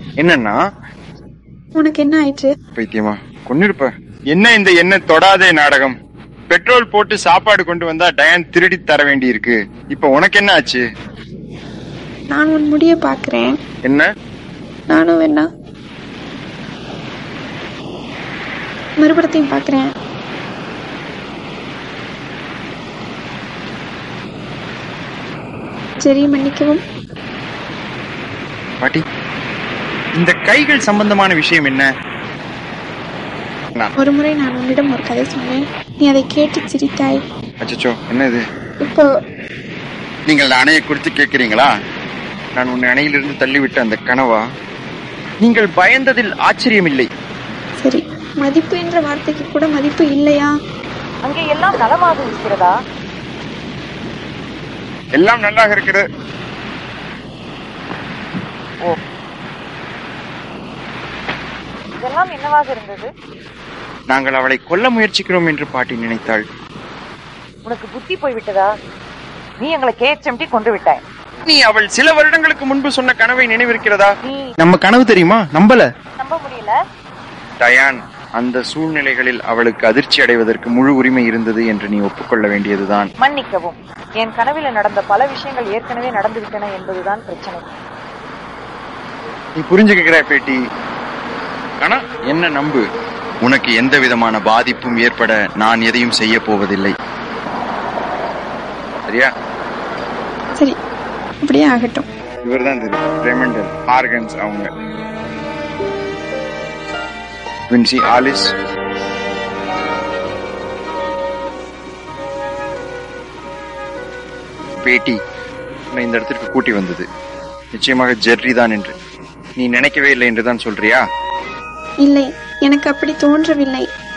என்னன்னா உனக்கு என்ன ஆயிடுச்சு பைத்தியமா கொன்னிருப்ப என்ன இந்த என்ன தொடாதே நாடகம் பெட்ரோல் போட்டு சாப்பாடு கொண்டு வந்தா டயான் திருடி தர வேண்டி இருக்கு இப்ப உனக்கு என்ன ஆச்சு நான் உன் முடிய பாக்குறேன் என்ன நானும் வேணா மறுபடத்தையும் பாக்குறேன் சரி மன்னிக்கவும் பாட்டி இந்த கைகள் சம்பந்தமான விஷயம் என்ன நான் ஒரு முறை நான் உன்னிடம் ஒரு கதை சொன்னேன் நீ அதை கேட்டு சிரித்தாய் அச்சச்சோ என்ன இது இப்போ நீங்கள் அணையை குறித்து கேட்கிறீங்களா நான் உன்னை அணையிலிருந்து தள்ளிவிட்ட அந்த கனவா நீங்கள் பயந்ததில் ஆச்சரியமில்லை சரி மதிப்பு என்ற வார்த்தைக்கு கூட மதிப்பு இல்லையா அங்கே எல்லாம் நலமாக இருக்கிறதா எல்லாம் நல்லாக இருக்கிறது இதெல்லாம் என்னவாக இருந்தது நாங்கள் அவளை கொல்ல முயற்சிக்கிறோம் என்று பாட்டி நினைத்தாள் உனக்கு புத்தி போய்விட்டதா நீ எங்களை கேச்சம்டி கொண்டு விட்டாய் நீ அவள் சில வருடங்களுக்கு முன்பு சொன்ன கனவை நினைவிருக்கிறதா நீ நம்ம கனவு தெரியுமா நம்பல நம்ப முடியல டயான் அந்த சூழ்நிலைகளில் அவளுக்கு அதிர்ச்சி அடைவதற்கு முழு உரிமை இருந்தது என்று நீ ஒப்புக்கொள்ள வேண்டியதுதான் மன்னிக்கவும் என் கனவில் நடந்த பல விஷயங்கள் ஏற்கனவே நடந்துவிட்டன என்பதுதான் பிரச்சனை நீ புரிஞ்சுக்கிற பேட்டி ஆனா என்ன நம்பு உனக்கு எந்த விதமான பாதிப்பும் ஏற்பட நான் எதையும் செய்ய போவதில்லை சரியா சரி அப்படியே ஆகட்டும் இவர்தான் தெரியும் ரெமண்டல் ஆர்கன்ஸ் அவங்க வின்சி ஆலிஸ் பேட்டி உன்னை இந்த இடத்திற்கு கூட்டி வந்தது நிச்சயமாக ஜெர்ரி தான் என்று நீ நினைக்கவே இல்லை என்று தான் சொல்றியா இல்லை எனக்கு அப்படி தோன்றவில்லை